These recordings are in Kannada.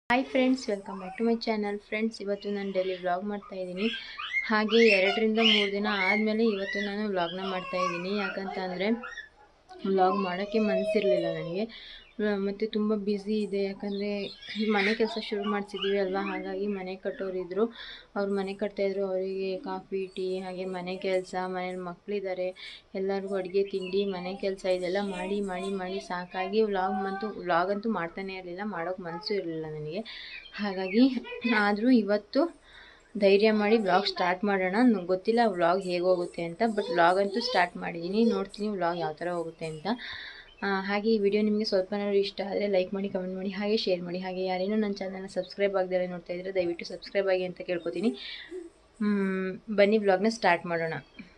Hi friends welcome back to my channel friends ಇವತ್ತು ನಾನು ಡೈಲಿ ವ್ಲಾಗ್ ಮಾಡ್ತಾ ಇದ್ದೀನಿ ಹಾಗೆ ಎರಡರಿಂದ ಮೂರು ದಿನ ಆದಮೇಲೆ ಇವತ್ತು ನಾನು ವ್ಲಾಗ್ನ ಮಾಡ್ತಾ ಇದ್ದೀನಿ ಯಾಕಂತ ಅಂದರೆ ವ್ಲಾಗ್ ಮಾಡೋಕ್ಕೆ ಮನಸ್ಸಿರಲಿಲ್ಲ ನನಗೆ ಮತ್ತು ತುಂಬ ಬ್ಯುಸಿ ಇದೆ ಯಾಕಂದರೆ ಮನೆ ಕೆಲಸ ಶುರು ಮಾಡಿಸಿದ್ದೀವಿ ಅಲ್ವಾ ಹಾಗಾಗಿ ಮನೆ ಕಟ್ಟೋರಿದ್ರು ಅವ್ರು ಮನೆ ಕಟ್ತಾಯಿದ್ರು ಅವರಿಗೆ ಕಾಫಿ ಟೀ ಹಾಗೆ ಮನೆ ಕೆಲಸ ಮನೇಲಿ ಮಕ್ಕಳಿದ್ದಾರೆ ಎಲ್ಲರಿಗೂ ಅಡುಗೆ ತಿಂಡಿ ಮನೆ ಕೆಲಸ ಇದೆಲ್ಲ ಮಾಡಿ ಮಾಡಿ ಮಾಡಿ ಸಾಕಾಗಿ ವ್ಲಾಗ್ ಅಂತೂ ವ್ಲಾಗ್ ಅಂತೂ ಮಾಡ್ತಾನೇ ಇರಲಿಲ್ಲ ಮಾಡೋಕ್ಕೆ ಮನಸ್ಸು ಇರಲಿಲ್ಲ ನನಗೆ ಹಾಗಾಗಿ ಆದರೂ ಇವತ್ತು ಧೈರ್ಯ ಮಾಡಿ ವ್ಲಾಗ್ ಸ್ಟಾರ್ಟ್ ಮಾಡೋಣ ನಂಗೆ ಗೊತ್ತಿಲ್ಲ ವ್ಲಾಗ್ ಹೇಗೆ ಹೋಗುತ್ತೆ ಅಂತ ಬಟ್ ವ್ಲಾಗ್ ಅಂತೂ ಸ್ಟಾರ್ಟ್ ಮಾಡಿದ್ದೀನಿ ನೋಡ್ತೀನಿ ವ್ಲಾಗ್ ಯಾವ ಥರ ಹೋಗುತ್ತೆ ಅಂತ ಆ, ಹಾಗೆ ಈ ವಿಡಿಯೋ ನಿಮಗೆ ಸ್ವಲ್ಪನಾದ್ರು ಇಷ್ಟ ಆದರೆ ಲೈಕ್ ಮಾಡಿ ಕಮೆಂಟ್ ಮಾಡಿ ಹಾಗೆ ಶೇರ್ ಮಾಡಿ ಹಾಗೆ ಯಾರೇನೋ ನನ್ನ ಚಾನಲ್ನ ಸಬ್ಸ್ಕ್ರೈಬ್ ಆಗದೇ ನೋಡ್ತಾ ಇದ್ದರೆ ದಯವಿಟ್ಟು ಸಬ್ಸ್ಕ್ರೈಬ್ ಆಗಿ ಅಂತ ಕೇಳ್ಕೊತೀನಿ ಮ್, ಬನ್ನಿ ವ್ಲಾಗ್ನ ಸ್ಟಾರ್ಟ್ ಮಾಡೋಣ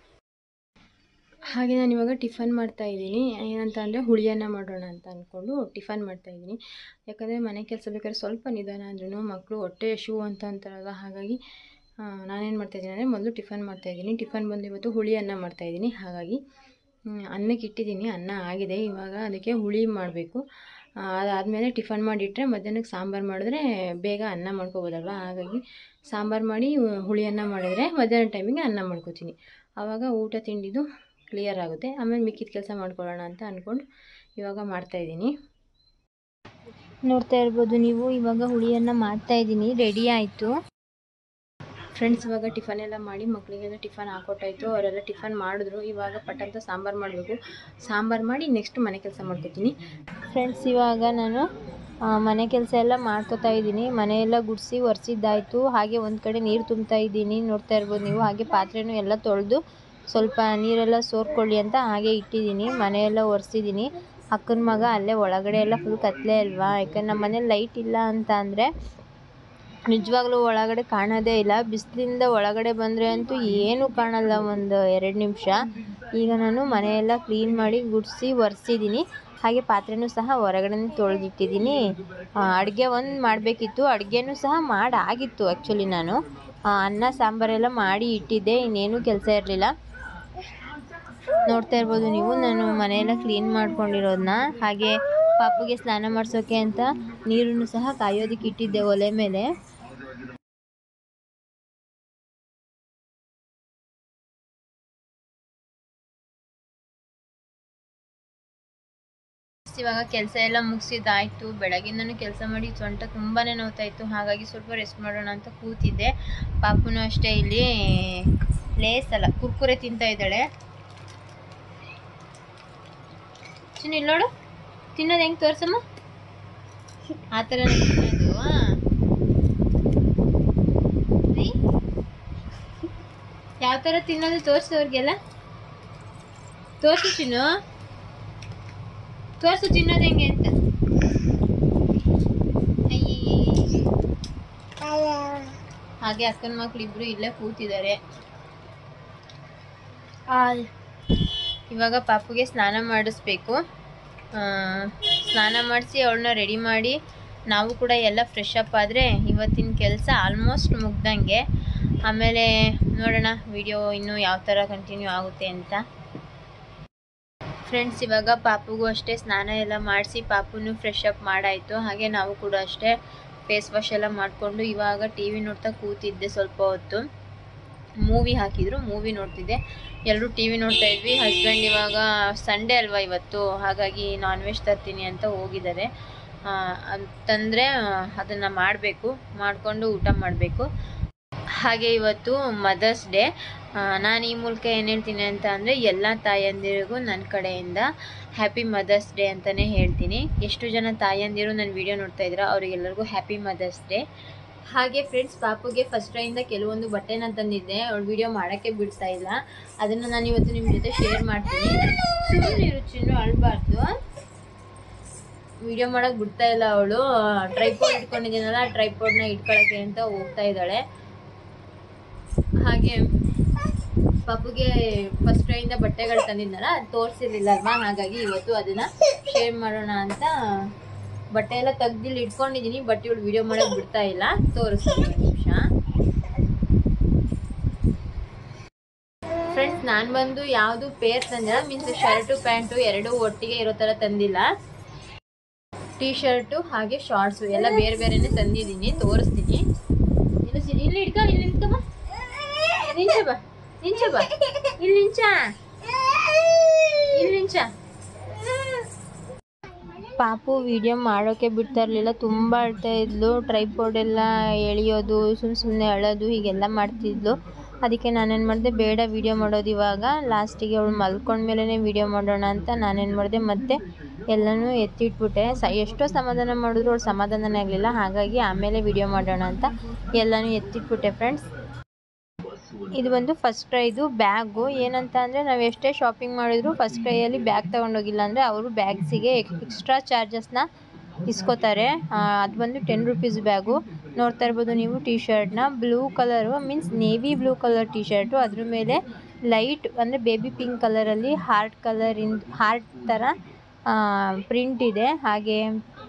ಹಾಗೆ ನಾನು ಇವಾಗ ಟಿಫನ್ ಮಾಡ್ತಾ ಇದ್ದೀನಿ ಏನಂತ ಅಂದರೆ ಹುಳಿಯನ್ನ ಮಾಡೋಣ ಅಂತ ಅಂದ್ಕೊಂಡು ಟಿಫನ್ ಮಾಡ್ತಾ ಇದ್ದೀನಿ ಯಾಕಂದರೆ ಮನೆ ಕೆಲಸ ಬೇಕಾದ್ರೆ ಸ್ವಲ್ಪ ನಿಧಾನ ಅಂದ್ರೂ ಮಕ್ಕಳು ಹೊಟ್ಟೆ ಶೂ ಅಂತ ಅಂತಾರಲ್ಲ ಹಾಗಾಗಿ ಆ, ನಾನೇನು ಮಾಡ್ತಾಯಿದ್ದೀನಿ ಅಂದರೆ ಮೊದಲು ಟಿಫನ್ ಮಾಡ್ತಾಯಿದ್ದೀನಿ ಟಿಫನ್ ಬಂದು ಇವತ್ತು ಹುಳಿ ಅನ್ನ ಮಾಡ್ತಾಯಿದ್ದೀನಿ ಹಾಗಾಗಿ ಮ್, ಅನ್ನಕ್ಕೆ ಇಟ್ಟಿದ್ದೀನಿ ಅನ್ನ ಆಗಿದೆ ಇವಾಗ ಅದಕ್ಕೆ ಹುಳಿ ಮಾಡಬೇಕು ಅದಾದಮೇಲೆ ಟಿಫನ್ ಮಾಡಿಟ್ರೆ ಮಧ್ಯಾಹ್ನಕ್ಕೆ ಸಾಂಬಾರು ಮಾಡಿದ್ರೆ ಬೇಗ ಅನ್ನ ಮಾಡ್ಕೋಬೋದಲ್ವ ಹಾಗಾಗಿ ಸಾಂಬಾರು ಮಾಡಿ ಹುಳಿ ಅನ್ನ ಮಾಡಿದ್ರೆ ಮಧ್ಯಾಹ್ನ ಟೈಮಿಗೆ ಅನ್ನ ಮಾಡ್ಕೋತೀನಿ ಆವಾಗ ಊಟ ತಿಂಡಿದು ಕ್ಲಿಯರ್ ಆಗುತ್ತೆ ಆಮೇಲೆ ಮಿಕ್ಕಿದ ಕೆಲಸ ಮಾಡ್ಕೊಳ್ಳೋಣ ಅಂತ ಅಂದ್ಕೊಂಡು ಇವಾಗ ಮಾಡ್ತಾಯಿದ್ದೀನಿ ನೋಡ್ತಾ ಇರ್ಬೋದು ನೀವು ಇವಾಗ ಹುಳಿಯನ್ನು ಮಾಡ್ತಾ ಇದ್ದೀನಿ ರೆಡಿ ಆಯಿತು ಫ್ರೆಂಡ್ಸ್ ಇವಾಗ ಟಿಫನ್ ಎಲ್ಲ ಮಾಡಿ ಮಕ್ಕಳಿಗೆಲ್ಲ ಟಿಫನ್ ಹಾಕೊಟ್ಟಾಯ್ತು ಅವರೆಲ್ಲ ಟಿಫನ್ ಮಾಡಿದ್ರು ಇವಾಗ ಪಟ್ಟಂತ ಸಾಂಬಾರು ಮಾಡಬೇಕು ಸಾಂಬಾರು ಮಾಡಿ ನೆಕ್ಸ್ಟ್ ಮನೆ ಕೆಲಸ ಮಾಡ್ಕೊತೀನಿ ಫ್ರೆಂಡ್ಸ್ ಇವಾಗ ನಾನು ಆ, ಮನೆ ಕೆಲಸ ಎಲ್ಲ ಮಾಡ್ಕೊತಾ ಇದ್ದೀನಿ ಮನೆಯೆಲ್ಲ ಗುಡಿಸಿ ಒರೆಸಿದ್ದಾಯಿತು ಹಾಗೆ ಒಂದು ಕಡೆ ನೀರು ತುಂಬ್ತಾ ಇದ್ದೀನಿ ನೋಡ್ತಾ ಇರ್ಬೋದು ನೀವು ಹಾಗೆ ಪಾತ್ರೆನೂ ಎಲ್ಲ ತೊಳೆದು ಸ್ವಲ್ಪ ನೀರೆಲ್ಲ ಸೋರ್ಕೊಳ್ಳಿ ಅಂತ ಹಾಗೆ ಇಟ್ಟಿದ್ದೀನಿ ಮನೆಯೆಲ್ಲ ಒರೆಸಿದ್ದೀನಿ ಅಕ್ಕನ ಮಗ ಅಲ್ಲೇ ಒಳಗಡೆ ಎಲ್ಲ ಫುಲ್ ಕತ್ಲೆ ಅಲ್ವಾ ಯಾಕಂದ್ರೆ ನಮ್ಮ ಮನೇಲಿ ಲೈಟ್ ಇಲ್ಲ ಅಂತ ಅಂದರೆ ನಿಜವಾಗ್ಲೂ ಒಳಗಡೆ ಕಾಣೋದೇ ಇಲ್ಲ ಬಿಸಿಲಿಂದ ಒಳಗಡೆ ಬಂದರೆ ಅಂತೂ ಏನೂ ಕಾಣಲ್ಲ ಒಂದು ಎರಡು ನಿಮಿಷ ಈಗ ನಾನು ಮನೆಯೆಲ್ಲ ಕ್ಲೀನ್ ಮಾಡಿ ಗುಡಿಸಿ ಒರೆಸಿದ್ದೀನಿ ಹಾಗೆ ಪಾತ್ರೆನೂ ಸಹ ಹೊರಗಡೆನೇ ತೊಳೆದಿಟ್ಟಿದ್ದೀನಿ ಅಡುಗೆ ಒಂದು ಮಾಡಬೇಕಿತ್ತು ಅಡುಗೆನೂ ಸಹ ಮಾಡಾಗಿತ್ತು ಆ್ಯಕ್ಚುಲಿ ನಾನು ಆ, ಅನ್ನ ಸಾಂಬಾರೆಲ್ಲ ಮಾಡಿ ಇಟ್ಟಿದ್ದೆ ಇನ್ನೇನೂ ಕೆಲಸ ಇರಲಿಲ್ಲ ನೋಡ್ತಾ ಇರ್ಬೋದು ನೀವು ನಾನು ಮನೆಯೆಲ್ಲ ಕ್ಲೀನ್ ಮಾಡ್ಕೊಂಡಿರೋದನ್ನ ಹಾಗೆ ಪಾಪುಗೆ ಸ್ನಾನ ಮಾಡಿಸೋಕೆ ಅಂತ ನೀರನ್ನು ಸಹ ಕಾಯೋದಕ್ಕೆ ಇಟ್ಟಿದ್ದೆ ಒಲೆ ಮೇಲೆ ಇವಾಗ ಕೆಲಸ ಎಲ್ಲ ಮುಗಿಸಿದ್ದಾಯ್ತು ಬೆಳಗಿಂದನೂ ಕೆಲಸ ಮಾಡಿ ಸೊಂಟ ತುಂಬಾನೇ ನೋವ್ತಾ ಇತ್ತು ಹಾಗಾಗಿ ಸ್ವಲ್ಪ ರೆಸ್ಟ್ ಮಾಡೋಣ ಅಂತ ಕೂತಿದ್ದೆ ಪಾಪುನು ಅಷ್ಟೇ ಇಲ್ಲಿ ಲೇಸ್ ಅಲ್ಲ ಕುರ್ಕುರೆ ತಿಂತಾ ಇದ್ದಾಳೆ ಚಿನ್ನ ಇಲ್ಲಿ ನೋಡು ತಿನ್ನೋದು ಹೆಂಗೆ ತೋರ್ಸಮ್ಮ ಆ ಥರ ತಿನ್ನೋದು ಯಾವ ಥರ ತಿನ್ನೋದು ತೋರಿಸು ಅವ್ರಿಗೆಲ್ಲ ತೋರಿಸು ಚಿನ್ನು ತೋರಿಸು ತಿನ್ನೋದು ಹೆಂಗೆ ಅಂತ ಅಯ್ಯಯ್ಯಯ್ಯ. ಹಾಗೆ ಅಕ್ಕನ ಮಕ್ಳು ಇಬ್ರು ಇಲ್ಲೇ ಕೂತಿದ್ದಾರೆ ಇವಾಗ ಪಾಪುಗೆ ಸ್ನಾನ ಮಾಡಿಸ್ಬೇಕು ಆ, ಸ್ನಾನ ಮಾಡಿಸಿ ಅವಳನ್ನ ರೆಡಿ ಮಾಡಿ ನಾವು ಕೂಡ ಎಲ್ಲ ಫ್ರೆಶ್ ಅಪ್ ಆದರೆ ಇವತ್ತಿನ ಕೆಲಸ ಆಲ್ಮೋಸ್ಟ್ ಮುಗ್ದಂಗೆ ಆಮೇಲೆ ನೋಡೋಣ ವಿಡಿಯೋ ಇನ್ನೂ ಯಾವ ಥರ ಕಂಟಿನ್ಯೂ ಆಗುತ್ತೆ ಅಂತ ಫ್ರೆಂಡ್ಸ್ ಇವಾಗ ಪಾಪುಗೂ ಅಷ್ಟೇ ಸ್ನಾನ ಎಲ್ಲ ಮಾಡಿಸಿ ಪಾಪುನು ಫ್ರೆಶ್ ಅಪ್ ಮಾಡಾಯಿತು ಹಾಗೆ ನಾವು ಕೂಡ ಅಷ್ಟೇ ಫೇಸ್ ವಾಶ್ ಎಲ್ಲ ಮಾಡಿಕೊಂಡು ಇವಾಗ ಟಿ ವಿ ನೋಡ್ತಾ ಕೂತಿದ್ದೆ ಸ್ವಲ್ಪ ಹೊತ್ತು ಮೂವಿ ಹಾಕಿದ್ರು ಮೂವಿ ನೋಡ್ತಿದ್ದೆ ಎಲ್ಲರೂ ಟಿ ವಿ ನೋಡ್ತಾ ಇದ್ವಿ ಹಸ್ಬೆಂಡ್ ಇವಾಗ ಸಂಡೇ ಅಲ್ವಾ ಇವತ್ತು ಹಾಗಾಗಿ ನಾನ್ ವೆಜ್ ತರ್ತೀನಿ ಅಂತ ಹೋಗಿದ್ದಾರೆ ಆ, ಅಂತಂದರೆ ಅದನ್ನು ಮಾಡಬೇಕು ಮಾಡಿಕೊಂಡು ಊಟ ಮಾಡಬೇಕು ಹಾಗೆ ಇವತ್ತು ಮದರ್ಸ್ ಡೇ ನಾನು ಈ ಮೂಲಕ ಏನು ಹೇಳ್ತೀನಿ ಅಂತ ಅಂದರೆ ಎಲ್ಲ ತಾಯಂದಿರಿಗೂ ನನ್ನ ಕಡೆಯಿಂದ ಹ್ಯಾಪಿ ಮದರ್ಸ್ ಡೇ ಅಂತಲೇ ಹೇಳ್ತೀನಿ ಎಷ್ಟು ಜನ ತಾಯಂದಿರು ನನ್ನ ವಿಡಿಯೋ ನೋಡ್ತಾ ಇದ್ದೀರಾ ಅವರಿಗೆಲ್ಲರಿಗೂ ಹ್ಯಾಪಿ ಮದರ್ಸ್ ಡೇ ಹಾಗೆ ಫ್ರೆಂಡ್ಸ್ ಪಾಪುಗೆ ಫಸ್ಟ್ ಇಂದ ಕೆಲವೊಂದು ಬಟ್ಟೆನ ತಂದಿದ್ದೆ ಅವಳು ವಿಡಿಯೋ ಮಾಡೋಕ್ಕೆ ಬಿಡ್ತಾ ಇಲ್ಲ ಅದನ್ನು ನಾನು ಇವತ್ತು ನಿಮ್ಮ ಜೊತೆ ಶೇರ್ ಮಾಡ್ತೀನಿ ಸುಮ್ಮನೆ ರುಚಿನೂ ಅಳ್ಬಾರ್ದು ವಿಡಿಯೋ ಮಾಡೋಕೆ ಬಿಡ್ತಾ ಇಲ್ಲ ಅವಳು ಟ್ರೈಪೋಡ್ ಇಟ್ಕೊಂಡಿದ್ದೀನಲ್ಲ ಟ್ರೈಪೋಡ್ನ ಇಟ್ಕೊಳ್ಳೋಕ್ಕೆ ಅಂತ ಹೋಗ್ತಾ ಇದ್ದಾಳೆ ಹಾಗೆ ಪಾಪುಗೆ ಫಸ್ಟ್ ಇಂದ ಬಟ್ಟೆಗಳು ತಂದಿದ್ನಲ್ಲ ಅದು ತೋರಿಸಿರ್ಲಿಲ್ಲ ಅಲ್ವಾ ಹಾಗಾಗಿ ಇವತ್ತು ಅದನ್ನ ಶೇರ್ ಮಾಡೋಣ ಅಂತ ಬಟ್ಟೆ ಎಲ್ಲ ತೆಗ್ದಿಲ್ಲಿ ಇಟ್ಕೊಂಡಿದ್ದೀನಿ ಬಟ್ ಇವಳು ವಿಡಿಯೋ ಮಾಡಕ್ ಬಿಡ್ತಾ ಇಲ್ಲ ತೋರಿಸ್ತೀನಿ ಒಂದು ನಿಮಿಷ ಫ್ರೆಂಡ್ಸ್ ನಾನು ಬಂದು ಯಾವುದು ಪೇರ್ ತಂದಿಲ್ಲ ಮೀನ್ಸ್ ಶರ್ಟು ಪ್ಯಾಂಟು ಎರಡು ಒಟ್ಟಿಗೆ ಇರೋ ಥರ ತಂದಿಲ್ಲ ಟೀ ಶರ್ಟು ಹಾಗೆ ಶಾರ್ಟ್ಸು ಎಲ್ಲ ಬೇರೆ ಬೇರೆನೆ ತಂದಿದ್ದೀನಿ ತೋರಿಸ್ತೀನಿ ಇಲ್ಲಿ ಸಿ- ಇಲ್ಲಿ ಇಡ್ಕ ಇಲ್ಲಿ ನಿಂತ್ಕೊ ಬಾ ನಿಂಚ ಬಾ ನಿಂಚ ಬಾ ಇಲ್ಲಿ ನಿಂಚ ಇಲ್ಲಿ ನಿಂಚ ಪಾಪು ವಿಡಿಯೋ ಮಾಡೋಕ್ಕೆ ಬಿಡ್ತಾ ಇರಲಿಲ್ಲ ತುಂಬ ಅಳ್ತಾ ಇದ್ಲು ಟ್ರೈಪೋರ್ಡ್ ಎಲ್ಲ ಎಳೆಯೋದು ಸುಮ್ಮ ಸುಮ್ಮನೆ ಅಳೋದು ಹೀಗೆಲ್ಲ ಮಾಡ್ತಿದ್ಲು ಅದಕ್ಕೆ ನಾನೇನು ಮಾಡಿದೆ ಬೇಡ ವಿಡಿಯೋ ಮಾಡೋದು ಇವಾಗ ಲಾಸ್ಟಿಗೆ ಅವಳು ಮಲ್ಕೊಂಡ್ಮೇಲೆ ವಿಡಿಯೋ ಮಾಡೋಣ ಅಂತ ನಾನೇನು ಮಾಡಿದೆ ಮತ್ತೆ ಎಲ್ಲನೂ ಎತ್ತಿಟ್ಬಿಟ್ಟೆ ಸ ಎಷ್ಟೋ ಸಮಾಧಾನ ಮಾಡಿದ್ರು ಅವಳು ಸಮಾಧಾನನೇ ಆಗಲಿಲ್ಲ ಹಾಗಾಗಿ ಆಮೇಲೆ ವಿಡಿಯೋ ಮಾಡೋಣ ಅಂತ ಎಲ್ಲನೂ ಎತ್ತಿಟ್ಬಿಟ್ಟೆ ಫ್ರೆಂಡ್ಸ್ ಇದು ಬಂದು ಫಸ್ಟ್ ಕ್ರೈದು ಬ್ಯಾಗು ಏನಂತ ಅಂದರೆ ನಾವು ಎಷ್ಟೇ ಶಾಪಿಂಗ್ ಮಾಡಿದ್ರು ಫಸ್ಟ್ ಕ್ರೈಯಲ್ಲಿ ಬ್ಯಾಗ್ ತೊಗೊಂಡೋಗಿಲ್ಲ ಅಂದರೆ ಅವರು ಬ್ಯಾಗ್ಸಿಗೆ ಎಕ್ಸ್ಟ್ರಾ ಚಾರ್ಜಸ್ನ ಇಸ್ಕೋತಾರೆ ಅದು ಬಂದು ಟೆನ್ ರುಪೀಸ್ ಬ್ಯಾಗು ನೋಡ್ತಾ ಇರ್ಬೋದು ನೀವು ಟಿ ಶರ್ಟ್ನ blue colour means navy blue colour T shirt ಅದ್ರ ಮೇಲೆ ಲೈಟ್ ಅಂದರೆ ಬೇಬಿ ಪಿಂಕ್ ಕಲರಲ್ಲಿ ಹಾರ್ಟ್ ಕಲರಿಂದ ಹಾರ್ಟ್ ಥರ ಪ್ರಿಂಟ್ ಇದೆ ಹಾಗೆ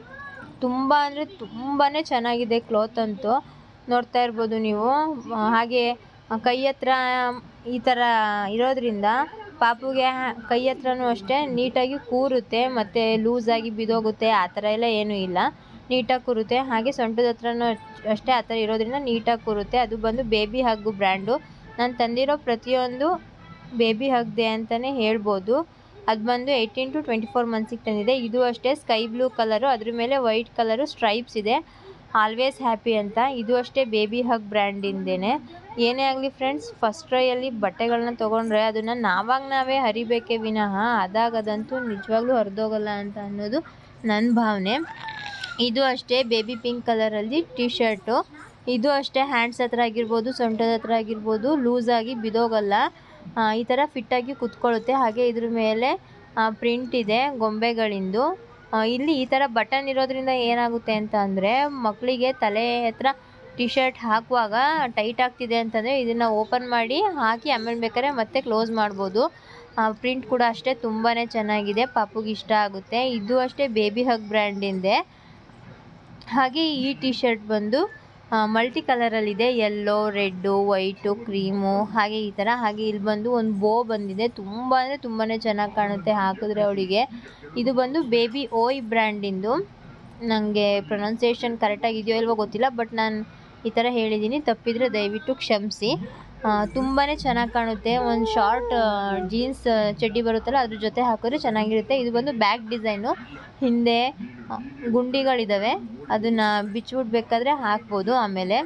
ತುಂಬ ಅಂದರೆ ತುಂಬಾ ಚೆನ್ನಾಗಿದೆ ಕ್ಲಾತ್ ಅಂತೂ ನೋಡ್ತಾ ಇರ್ಬೋದು ನೀವು ಆ, ಹಾಗೆ ಕೈ ಹತ್ರ ಈ ಥರ ಇರೋದ್ರಿಂದ ಪಾಪುಗೆ ಕೈ ಹತ್ರನೂ ಅಷ್ಟೇ ನೀಟಾಗಿ ಕೂರುತ್ತೆ ಮತ್ತು ಲೂಸಾಗಿ ಬಿದೋಗುತ್ತೆ ಆ ಥರ ಎಲ್ಲ ಏನೂ ಇಲ್ಲ ನೀಟಾಗಿ ಕೂರುತ್ತೆ ಹಾಗೆ ಸೊಂಟದ ಹತ್ರನೂ ಅಷ್ಟೇ ಆ ಥರ ಇರೋದ್ರಿಂದ ನೀಟಾಗಿ ಕೂರುತ್ತೆ ಅದು ಬಂದು ಬೇಬಿ ಹಗ್ಗು ಬ್ರ್ಯಾಂಡು ನಾನು ತಂದಿರೋ ಪ್ರತಿಯೊಂದು ಬೇಬಿ ಹಗ್ದೆ ಅಂತಲೇ ಹೇಳ್ಬೋದು ಅದು ಬಂದು ಏಯ್ಟೀನ್ ಟು ಟ್ವೆಂಟಿ ಫೋರ್ ಮಂತ್ಸಿಗೆ ತಂದಿದೆ ಇದು ಅಷ್ಟೇ ಸ್ಕೈ ಬ್ಲೂ ಕಲರು ಅದ್ರ ಮೇಲೆ ವೈಟ್ ಕಲರು ಸ್ಟ್ರೈಪ್ಸ್ ಇದೆ ಆಲ್ವೇಸ್ ಹ್ಯಾಪಿ ಅಂತ ಇದು ಅಷ್ಟೇ ಬೇಬಿ ಹಗ್ ಬ್ರ್ಯಾಂಡಿಂದೇನೆ ಏನೇ ಆಗಲಿ ಫ್ರೆಂಡ್ಸ್ ಫಸ್ಟ್ ಟ್ರೈಯಲ್ಲಿ ಬಟ್ಟೆಗಳನ್ನ ತೊಗೊಂಡ್ರೆ ಅದನ್ನು ನಾವಾಗ ನಾವೇ ಹರಿಬೇಕೇ ವಿನಃ ಅದಾಗದಂತೂ ನಿಜವಾಗ್ಲೂ ಹರಿದೋಗಲ್ಲ ಅಂತ ಅನ್ನೋದು ನನ್ನ ಭಾವನೆ ಇದು ಅಷ್ಟೇ ಬೇಬಿ ಪಿಂಕ್ ಕಲರಲ್ಲಿ ಟಿ ಶರ್ಟು ಇದು ಅಷ್ಟೇ ಹ್ಯಾಂಡ್ಸ್ ಹತ್ರ ಆಗಿರ್ಬೋದು ಸೊಂಟದ ಹತ್ರ ಆಗಿರ್ಬೋದು ಲೂಸಾಗಿ ಬಿದೋಗಲ್ಲ ಆ, ಈ ಥರ ಫಿಟ್ಟಾಗಿ ಕುತ್ಕೊಳ್ಳುತ್ತೆ ಹಾಗೆ ಇದ್ರ ಮೇಲೆ ಪ್ರಿಂಟ್ ಇದೆ ಗೊಂಬೆಗಳಿಂದು ಆ, ಇಲ್ಲಿ ಈ ಥರ ಬಟನ್ ಇರೋದ್ರಿಂದ ಏನಾಗುತ್ತೆ ಅಂತ ಅಂದರೆ ಮಕ್ಕಳಿಗೆ ತಲೆ ಹತ್ರ ಟಿ ಶರ್ಟ್ ಹಾಕುವಾಗ ಟೈಟ್ ಆಗ್ತಿದೆ ಅಂತಂದರೆ ಇದನ್ನು ಓಪನ್ ಮಾಡಿ ಹಾಕಿ ಆಮೇಲೆ ಬೇಕಾದ್ರೆ ಮತ್ತೆ ಕ್ಲೋಸ್ ಮಾಡ್ಬೋದು ಪ್ರಿಂಟ್ ಕೂಡ ಅಷ್ಟೇ ತುಂಬಾ ಚೆನ್ನಾಗಿದೆ ಪಾಪುಗೆ ಇಷ್ಟ ಆಗುತ್ತೆ ಇದು ಅಷ್ಟೇ ಬೇಬಿ ಹಗ್ ಬ್ರ್ಯಾಂಡಿಂದೆ ಹಾಗೆ ಈ ಟಿ ಶರ್ಟ್ ಬಂದು ಮಲ್ಟಿ ಕಲರಲ್ಲಿದೆ ಯೆಲ್ಲೋ ರೆಡ್ಡು ವೈಟು ಕ್ರೀಮು ಹಾಗೆ ಈ ಥರ ಹಾಗೆ ಇಲ್ಲಿ ಬಂದು ಒಂದು ಬೋ ಬಂದಿದೆ ತುಂಬ ಅಂದರೆ ತುಂಬಾ ಚೆನ್ನಾಗಿ ಕಾಣುತ್ತೆ ಹಾಕಿದ್ರೆ ಅವಳಿಗೆ ಇದು ಬಂದು ಬೇಬಿ ಓಯ್ ಬ್ರ್ಯಾಂಡಿಂದು ನನಗೆ ಪ್ರೊನೌನ್ಸಿಯೇಷನ್ ಕರೆಕ್ಟಾಗಿ ಇದೆಯೋ ಇಲ್ವೋ ಗೊತ್ತಿಲ್ಲ ಬಟ್ ನಾನು ಈ ಥರ ಹೇಳಿದ್ದೀನಿ ತಪ್ಪಿದರೆ ದಯವಿಟ್ಟು ಕ್ಷಮಿಸಿ ತುಂಬಾ ಚೆನ್ನಾಗಿ ಕಾಣುತ್ತೆ ಒಂದು ಶಾರ್ಟ್ ಜೀನ್ಸ್ ಚಡ್ಡಿ ಬರುತ್ತಲ್ಲ ಅದ್ರ ಜೊತೆ ಹಾಕಿದ್ರೆ ಚೆನ್ನಾಗಿರುತ್ತೆ ಇದು ಬಂದು ಬ್ಯಾಕ್ ಡಿಸೈನು ಹಿಂದೆ ಆ, ಗುಂಡಿಗಳಿದ್ದಾವೆ ಅದನ್ನು ಬಿಚ್ಚಿಬಿಡ್ಬೇಕಾದ್ರೆ ಹಾಕ್ಬೋದು ಆಮೇಲೆ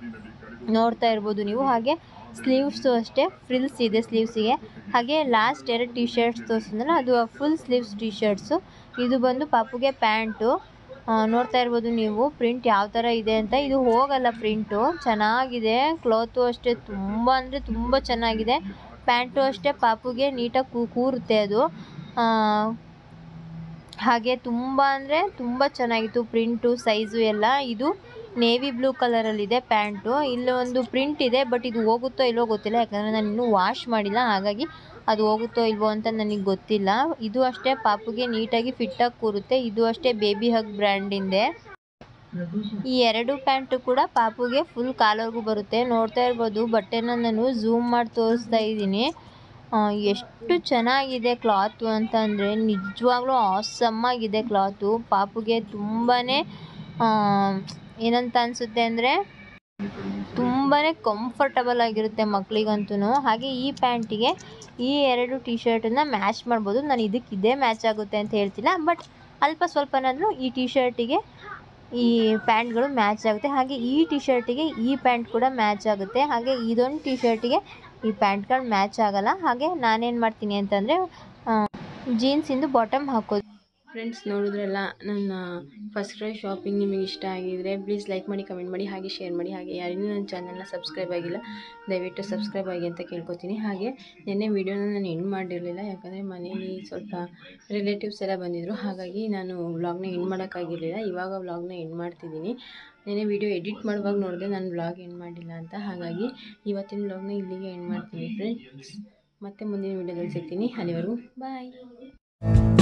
ನೋಡ್ತಾ ಇರ್ಬೋದು ನೀವು ಹಾಗೆ ಸ್ಲೀವ್ಸು ಅಷ್ಟೇ ಫ್ರಿಲ್ಸ್ ಇದೆ ಸ್ಲೀವ್ಸಿಗೆ ಹಾಗೆ ಲಾಸ್ಟ್ ಎರಡು ಟಿ ಶರ್ಟ್ಸ್ ತೋರಿಸಿದ್ನಲ್ಲ ಅದು ಫುಲ್ ಸ್ಲೀವ್ಸ್ ಟಿ ಶರ್ಟ್ಸು ಇದು ಬಂದು ಪಾಪುಗೆ ಪ್ಯಾಂಟು ನೋಡ್ತಾ ಇರ್ಬೋದು ನೀವು ಪ್ರಿಂಟ್ ಯಾವ ಥರ ಇದೆ ಅಂತ ಇದು ಹೋಗಲ್ಲ ಪ್ರಿಂಟು ಚೆನ್ನಾಗಿದೆ ಕ್ಲಾತು ಅಷ್ಟೇ ತುಂಬ ಅಂದರೆ ತುಂಬ ಚೆನ್ನಾಗಿದೆ ಪ್ಯಾಂಟು ಅಷ್ಟೇ ಪಾಪುಗೆ ನೀಟಾಗಿ ಕೂ ಕೂರುತ್ತೆ ಅದು ಆ, ಹಾಗೆ ತುಂಬ ಅಂದರೆ ತುಂಬ ಚೆನ್ನಾಗಿತ್ತು ಪ್ರಿಂಟು ಸೈಜು ಎಲ್ಲ ಇದು ನೇವಿ ಬ್ಲೂ ಕಲರಲ್ಲಿದೆ ಪ್ಯಾಂಟು ಇಲ್ಲಿ ಒಂದು ಪ್ರಿಂಟ್ ಇದೆ ಬಟ್ ಇದು ಹೋಗುತ್ತೋ ಇಲ್ವೋ ಗೊತ್ತಿಲ್ಲ ಯಾಕಂದರೆ ನಾನು ಇನ್ನೂ ವಾಶ್ ಮಾಡಿಲ್ಲ ಹಾಗಾಗಿ ಅದು ಹೋಗುತ್ತೋ ಇಲ್ವೋ ಅಂತ ನನಗೆ ಗೊತ್ತಿಲ್ಲ ಇದು ಅಷ್ಟೇ ಪಾಪುಗೆ ನೀಟಾಗಿ ಫಿಟ್ಟಾಗಿ ಕೂರುತ್ತೆ ಇದು ಅಷ್ಟೇ ಬೇಬಿ ಹಗ್ ಬ್ರ್ಯಾಂಡಿಂದೆ ಈ ಎರಡು ಪ್ಯಾಂಟು ಕೂಡ ಪಾಪುಗೆ ಫುಲ್ ಕಾಲವರೆಗೂ ಬರುತ್ತೆ ನೋಡ್ತಾ ಇರ್ಬೋದು ಬಟ್ಟೆನ ನಾನು ಝೂಮ್ ಮಾಡಿ ತೋರಿಸ್ತಾ ಇದ್ದೀನಿ ಆ, ಎಷ್ಟು ಚೆನ್ನಾಗಿದೆ ಕ್ಲಾತು ಅಂತಂದರೆ ನಿಜವಾಗ್ಲೂ ಆಸಮ್ ಆಗಿದೆ ಕ್ಲಾತು ಪಾಪುಗೆ ತುಂಬಾ ಏನಂತ ಅನಿಸುತ್ತೆ ಅಂದರೆ ತುಂಬಾ ಕಂಫರ್ಟಬಲ್ ಆಗಿರುತ್ತೆ ಮಕ್ಕಳಿಗಂತೂ ಹಾಗೆ ಈ ಪ್ಯಾಂಟಿಗೆ ಈ ಎರಡು ಟಿ ಶರ್ಟನ್ನು ಮ್ಯಾಚ್ ಮಾಡ್ಬೋದು ನಾನು ಇದಕ್ಕೆ ಇದೇ ಮ್ಯಾಚ್ ಆಗುತ್ತೆ ಅಂತ ಹೇಳ್ತಿಲ್ಲ ಬಟ್ ಅಲ್ಪ ಸ್ವಲ್ಪನಾದರೂ ಈ ಟಿ ಶರ್ಟಿಗೆ ಈ ಪ್ಯಾಂಟ್ಗಳು ಮ್ಯಾಚ್ ಆಗುತ್ತೆ ಹಾಗೆ ಈ ಟಿ ಶರ್ಟಿಗೆ ಈ ಪ್ಯಾಂಟ್ ಕೂಡ ಮ್ಯಾಚ್ ಆಗುತ್ತೆ ಹಾಗೆ ಇದೊಂದು ಟಿ ಶರ್ಟಿಗೆ ಈ ಪ್ಯಾಂಟ್ಗಳು ಮ್ಯಾಚ್ ಆಗಲ್ಲ ಹಾಗೆ ನಾನೇನು ಮಾಡ್ತೀನಿ ಅಂತಂದರೆ ಜೀನ್ಸಿಂದು ಬಾಟಮ್ ಹಾಕೋದು ಫ್ರೆಂಡ್ಸ್ ನೋಡಿದ್ರಲ್ಲ ನನ್ನ ಫಸ್ಟ್ ಕ್ರೈ ಶಾಪಿಂಗ್ ನಿಮಗೆ ಇಷ್ಟ ಆಗಿದ್ರೆ ಪ್ಲೀಸ್ ಲೈಕ್ ಮಾಡಿ ಕಮೆಂಟ್ ಮಾಡಿ ಹಾಗೆ ಶೇರ್ ಮಾಡಿ ಹಾಗೆ ಯಾರಿಗೂ ನನ್ನ ಚಾನಲ್ನ ಸಬ್ಸ್ಕ್ರೈಬ್ ಆಗಿಲ್ಲ ದಯವಿಟ್ಟು ಸಬ್ಸ್ಕ್ರೈಬ್ ಆಗಿ ಅಂತ ಕೇಳ್ಕೊತೀನಿ ಹಾಗೆ ನಿನ್ನೆ ವೀಡಿಯೋನ ನಾನು ಎಂಡ್ ಮಾಡಿರಲಿಲ್ಲ ಯಾಕಂದರೆ ಮನೇಲಿ ಸ್ವಲ್ಪ ರಿಲೇಟಿವ್ಸ್ ಎಲ್ಲ ಬಂದಿದ್ದರು ಹಾಗಾಗಿ ನಾನು ವ್ಲಾಗ್ನ ಎಂಡ್ ಮಾಡೋಕ್ಕಾಗಿರಲಿಲ್ಲ ಇವಾಗ ವ್ಲಾಗ್ನ ಎಂಡ್ ಮಾಡ್ತಿದ್ದೀನಿ ನೆನೆ ವೀಡಿಯೋ ಎಡಿಟ್ ಮಾಡುವಾಗ ನೋಡಿದೆ ನಾನು ವ್ಲಾಗ್ ಎಂಡ್ ಮಾಡಿಲ್ಲ ಅಂತ ಹಾಗಾಗಿ ಇವತ್ತಿನ ವ್ಲಾಗ್ನ ಇಲ್ಲಿಗೆ ಎಂಡ್ ಮಾಡ್ತೀನಿ ಫ್ರೆಂಡ್ಸ್ ಮತ್ತೆ ಮುಂದಿನ ವೀಡಿಯೋದಲ್ಲಿ ಸಿಗ್ತೀನಿ ಅಲ್ಲಿವರೆಗೂ ಬಾಯ್